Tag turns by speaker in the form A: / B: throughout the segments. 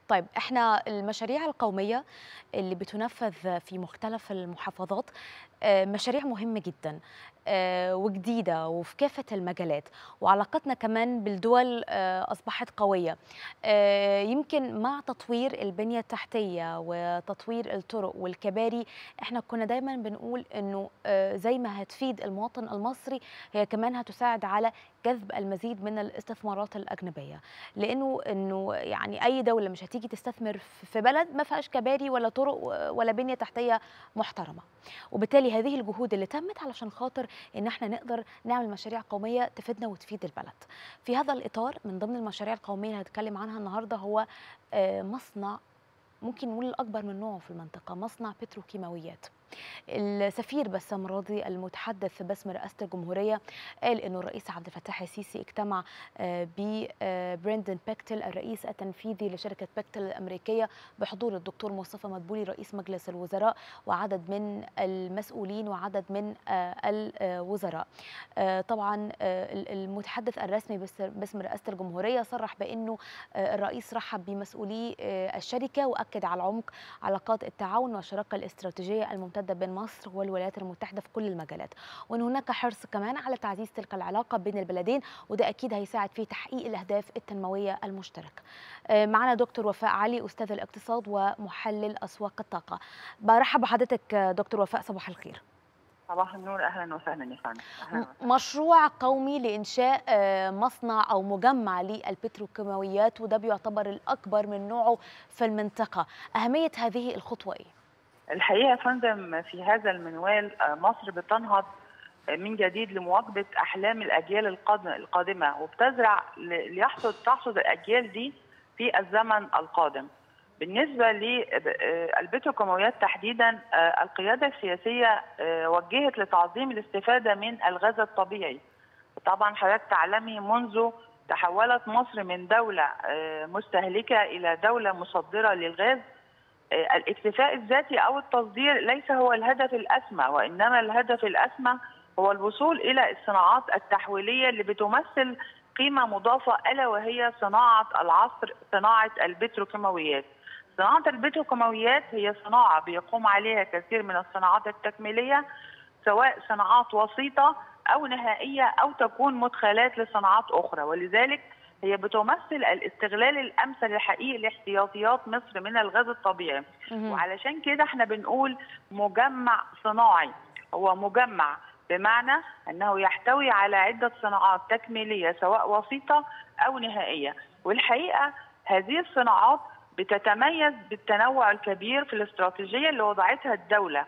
A: طيب احنا المشاريع القوميه اللي بتنفذ في مختلف المحافظات آه، مشاريع مهمه جدا آه، وجديده وفي كافه المجالات وعلاقتنا كمان بالدول آه، اصبحت قويه آه، يمكن مع تطوير البنيه التحتيه وتطوير الطرق والكباري احنا كنا دايما بنقول انه آه، زي ما هتفيد المواطن المصري هي كمان هتساعد على جذب المزيد من الاستثمارات الاجنبيه لانه انه يعني اي دوله مش هتيجي تستثمر في بلد ما فيهاش كباري ولا طرق ولا بنيه تحتيه محترمه وبالتالي هذه الجهود اللي تمت علشان خاطر ان احنا نقدر نعمل مشاريع قوميه تفيدنا وتفيد البلد في هذا الاطار من ضمن المشاريع القوميه اللي هنتكلم عنها النهارده هو آه، مصنع ممكن نقول الاكبر من نوعه في المنطقه مصنع بتروكيماويات السفير بسام راضي المتحدث باسم رئاسه الجمهوريه قال انه الرئيس عبد الفتاح السيسي اجتمع ببرندن بيكتل الرئيس التنفيذي لشركه بيكتل الامريكيه بحضور الدكتور مصطفى مدبولي رئيس مجلس الوزراء وعدد من المسؤولين وعدد من آه، الوزراء آه، طبعا آه، المتحدث الرسمي بس- باسم رئاسه الجمهوريه صرح بانه آه، الرئيس رحب بمسؤولي آه، الشركه واكد على عمق علاقات التعاون والشراكه الاستراتيجيه الممتده بين مصر والولايات المتحده في كل المجالات وان هناك حرص كمان على تعزيز تلك العلاقه بين البلدين وده اكيد هيساعد في تحقيق الاهداف التنمويه المشتركه آه، معنا دكتور وفاء علي استاذ الاقتصاد ومحلل اسواق الطاقه برحب بحضرتك آه، دكتور وفاء صباح الخير
B: صباح النور اهلا وسهلا يا فندم أهلاً وسهلاً.
A: م- مشروع قومي لإنشاء آه، مصنع أو مجمع للبتروكيماويات وده بيعتبر الأكبر من نوعه في المنطقة أهمية هذه الخطوة إيه؟
B: الحقيقه يا فندم في هذا المنوال آه، مصر بتنهض آه، من جديد لمواكبه احلام الاجيال القادم- القادمه وبتزرع ل- ليحصد تحصد الاجيال دي في الزمن القادم. بالنسبه للبتروكيماويات تحديدا آه، القياده السياسيه آه، وجهت لتعظيم الاستفاده من الغاز الطبيعي. طبعا حضرتك تعلمي منذ تحولت مصر من دوله آه، مستهلكه الى دوله مصدره للغاز آه، الاكتفاء الذاتي او التصدير ليس هو الهدف الاسمى وانما الهدف الاسمى هو الوصول الى الصناعات التحويليه اللي بتمثل قيمه مضافه الا وهي صناعه العصر صناعه البتروكيماويات. صناعه البتروكيماويات هي صناعه بيقوم عليها كثير من الصناعات التكميليه سواء صناعات وسيطه او نهائيه او تكون مدخلات لصناعات اخرى ولذلك هي بتمثل الاستغلال الامثل الحقيقي لاحتياطيات مصر من الغاز الطبيعي
A: مهم.
B: وعلشان كده احنا بنقول مجمع صناعي هو مجمع بمعنى انه يحتوي على عده صناعات تكميليه سواء وسيطه او نهائيه والحقيقه هذه الصناعات بتتميز بالتنوع الكبير في الاستراتيجيه اللي وضعتها الدوله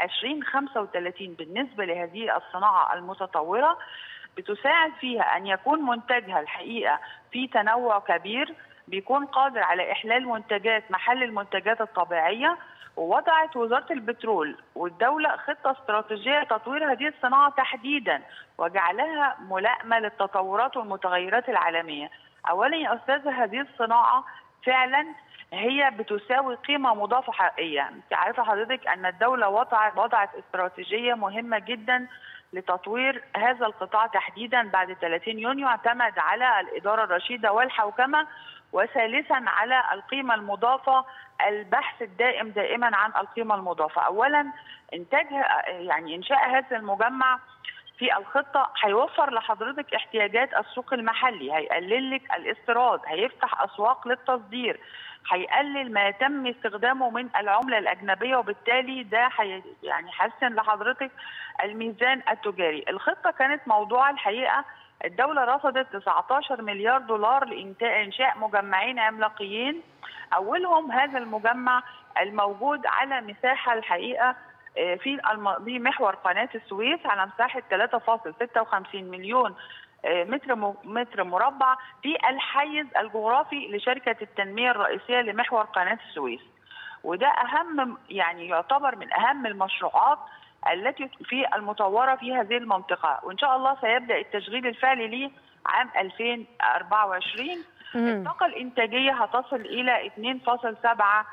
B: 2035 بالنسبه لهذه الصناعه المتطوره بتساعد فيها ان يكون منتجها الحقيقه في تنوع كبير بيكون قادر على احلال منتجات محل المنتجات الطبيعيه ووضعت وزاره البترول والدوله خطه استراتيجيه لتطوير هذه الصناعه تحديدا وجعلها ملائمه للتطورات والمتغيرات العالميه. اولا يا استاذه هذه الصناعه فعلا هي بتساوي قيمه مضافه حقيقيه، انت عارفه حضرتك ان الدوله وضعت وضعت استراتيجيه مهمه جدا لتطوير هذا القطاع تحديدا بعد 30 يونيو اعتمد على الاداره الرشيده والحوكمه وثالثا على القيمه المضافه البحث الدائم دائما عن القيمه المضافه، اولا انتاج يعني انشاء هذا المجمع في الخطه هيوفر لحضرتك احتياجات السوق المحلي، هيقلل لك الاستيراد، هيفتح اسواق للتصدير، هيقلل ما يتم استخدامه من العمله الاجنبيه وبالتالي ده حي يعني حسن لحضرتك الميزان التجاري، الخطه كانت موضوع الحقيقه الدولة رصدت 19 مليار دولار لإنشاء مجمعين عملاقيين أولهم هذا المجمع الموجود على مساحة الحقيقة في في محور قناة السويس على مساحة 3.56 مليون متر متر مربع في الحيز الجغرافي لشركة التنمية الرئيسية لمحور قناة السويس وده أهم يعني يعتبر من أهم المشروعات التي في المطوره في هذه المنطقه وان شاء الله سيبدا التشغيل الفعلي ليه عام 2024 الطاقه الانتاجيه هتصل الى 2.7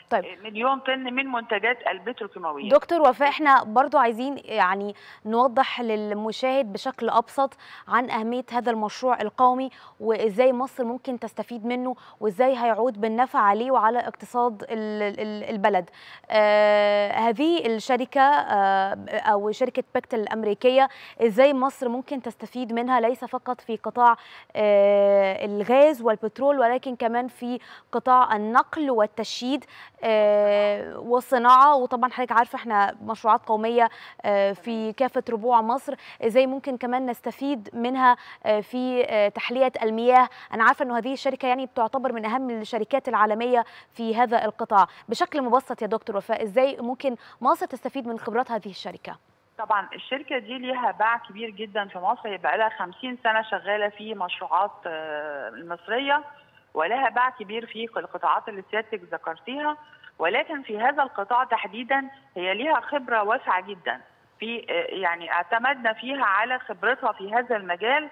A: طيب.
B: مليون طن من منتجات البتروكيماويات
A: دكتور وفاء احنا برضو عايزين يعني نوضح للمشاهد بشكل ابسط عن اهميه هذا المشروع القومي وازاي مصر ممكن تستفيد منه وازاي هيعود بالنفع عليه وعلى اقتصاد البلد آه هذه الشركه آه او شركه بيكت الامريكيه ازاي مصر ممكن تستفيد منها ليس فقط في قطاع آه الغاز والبترول ولكن كمان في قطاع النقل والتشييد آه والصناعه وطبعا حضرتك عارفه احنا مشروعات قوميه آه في كافه ربوع مصر ازاي ممكن كمان نستفيد منها آه في تحليه المياه انا عارفه انه هذه الشركه يعني بتعتبر من اهم الشركات العالميه في هذا القطاع بشكل مبسط يا دكتور وفاء ازاي ممكن مصر تستفيد من خبرات هذه الشركه
B: طبعا الشركه دي ليها باع كبير جدا في مصر يبقى لها 50 سنه شغاله في مشروعات المصريه ولها باع كبير في القطاعات اللي سيادتك ذكرتيها ولكن في هذا القطاع تحديدا هي ليها خبره واسعه جدا في يعني اعتمدنا فيها على خبرتها في هذا المجال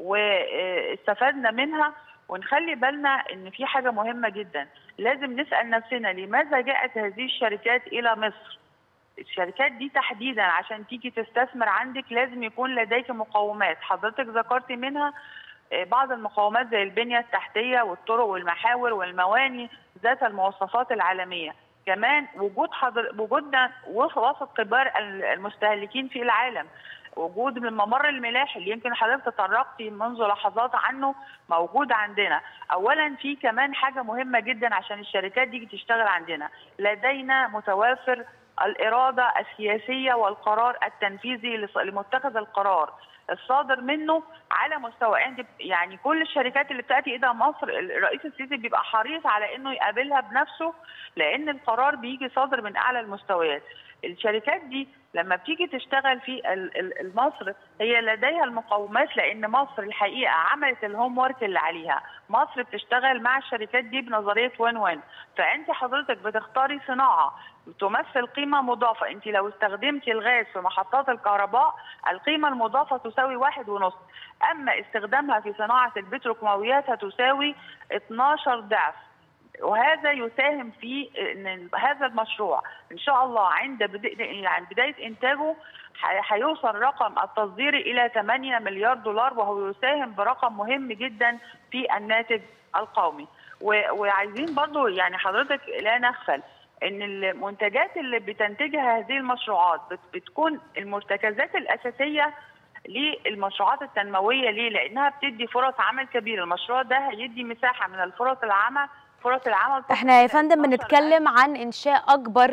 B: واستفدنا منها ونخلي بالنا ان في حاجه مهمه جدا لازم نسال نفسنا لماذا جاءت هذه الشركات الى مصر الشركات دي تحديدا عشان تيجي تستثمر عندك لازم يكون لديك مقومات حضرتك ذكرتي منها بعض المقومات زي البنيه التحتيه والطرق والمحاور والمواني ذات المواصفات العالميه كمان وجود حضر وجودنا وسط كبار المستهلكين في العالم وجود الممر الملاحي اللي يمكن حضرتك تطرقتي منذ لحظات عنه موجود عندنا اولا في كمان حاجه مهمه جدا عشان الشركات دي تشتغل عندنا لدينا متوافر الاراده السياسيه والقرار التنفيذي لمتخذ القرار الصادر منه على مستويين يعني كل الشركات اللي بتاتي الى مصر الرئيس السيسي بيبقى حريص على انه يقابلها بنفسه لان القرار بيجي صادر من اعلى المستويات الشركات دي لما بتيجي تشتغل في مصر هي لديها المقومات لان مصر الحقيقه عملت الهوم ورك اللي عليها مصر بتشتغل مع الشركات دي بنظريه وين وين فانت حضرتك بتختاري صناعه تمثل قيمه مضافه انت لو استخدمتي الغاز في محطات الكهرباء القيمه المضافه تساوي واحد ونص اما استخدامها في صناعه البتروكيماويات هتساوي 12 ضعف وهذا يساهم في ان هذا المشروع ان شاء الله عند بدايه يعني بدايه انتاجه هيوصل رقم التصديري الى 8 مليار دولار وهو يساهم برقم مهم جدا في الناتج القومي وعايزين برضو يعني حضرتك لا نغفل ان المنتجات اللي بتنتجها هذه المشروعات بتكون المرتكزات الاساسيه للمشروعات التنمويه ليه؟ لانها بتدي فرص عمل كبيره، المشروع ده هيدي مساحه من الفرص العمل فرص العمل
A: احنا يا فندم بنتكلم عن انشاء اكبر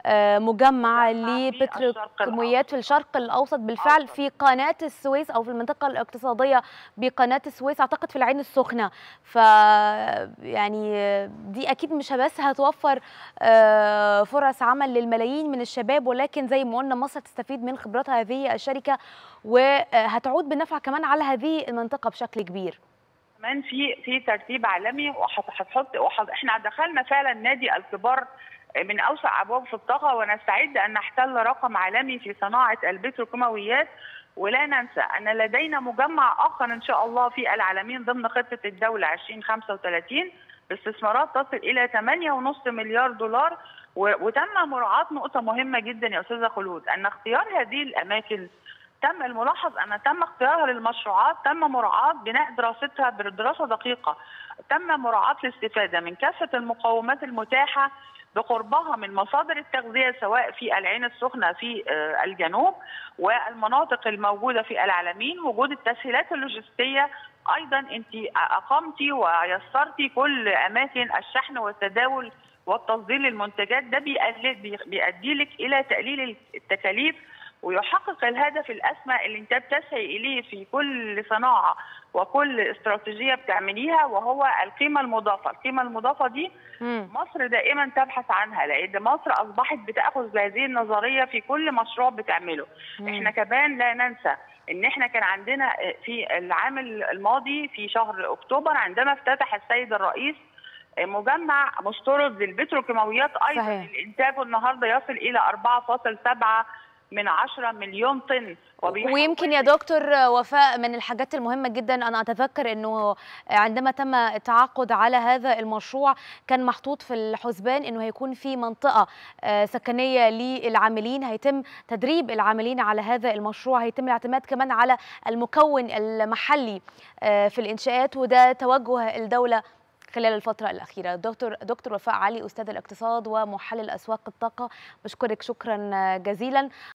A: مجمع لبتروكيماويات في الشرق الاوسط بالفعل في قناه السويس او في المنطقه الاقتصاديه بقناه السويس اعتقد في العين السخنه ف يعني دي اكيد مش بس هتوفر فرص عمل للملايين من الشباب ولكن زي ما قلنا مصر تستفيد من خبرات هذه الشركه وهتعود بالنفع كمان على هذه المنطقه بشكل كبير
B: كمان في في ترتيب عالمي وهتحط احنا دخلنا فعلا نادي الكبار من اوسع ابواب في الطاقه ونستعد ان نحتل رقم عالمي في صناعه البتروكيماويات ولا ننسى ان لدينا مجمع اخر ان شاء الله في العالمين ضمن خطه الدوله 2035 باستثمارات تصل الى 8.5 مليار دولار وتم مراعاه نقطه مهمه جدا يا استاذه خلود ان اختيار هذه الاماكن تم الملاحظ ان تم اختيارها للمشروعات تم مراعاه بناء دراستها بدراسه دقيقه تم مراعاه الاستفاده من كافه المقومات المتاحه بقربها من مصادر التغذيه سواء في العين السخنه في الجنوب والمناطق الموجوده في العالمين وجود التسهيلات اللوجستيه ايضا انت اقمتي ويسرتي كل اماكن الشحن والتداول والتصدير للمنتجات ده بيؤدي لك الى تقليل التكاليف ويحقق الهدف الاسمى اللي انت بتسعي اليه في كل صناعه وكل استراتيجيه بتعمليها وهو القيمه المضافه، القيمه المضافه دي
A: مم.
B: مصر دائما تبحث عنها لان مصر اصبحت بتاخذ بهذه النظريه في كل مشروع بتعمله،
A: مم.
B: احنا كمان لا ننسى ان احنا كان عندنا في العام الماضي في شهر اكتوبر عندما افتتح السيد الرئيس مجمع مستورد للبتروكيماويات ايضا
A: صحيح.
B: الانتاج النهارده يصل الى 4.7 من 10 مليون طن
A: ويمكن يا دكتور وفاء من الحاجات المهمة جدا أنا أتذكر أنه عندما تم التعاقد على هذا المشروع كان محطوط في الحسبان أنه هيكون في منطقة سكنية للعاملين هيتم تدريب العاملين على هذا المشروع هيتم الاعتماد كمان على المكون المحلي في الإنشاءات وده توجه الدولة خلال الفترة الأخيرة دكتور دكتور وفاء علي أستاذ الاقتصاد ومحلل أسواق الطاقة بشكرك شكرا جزيلا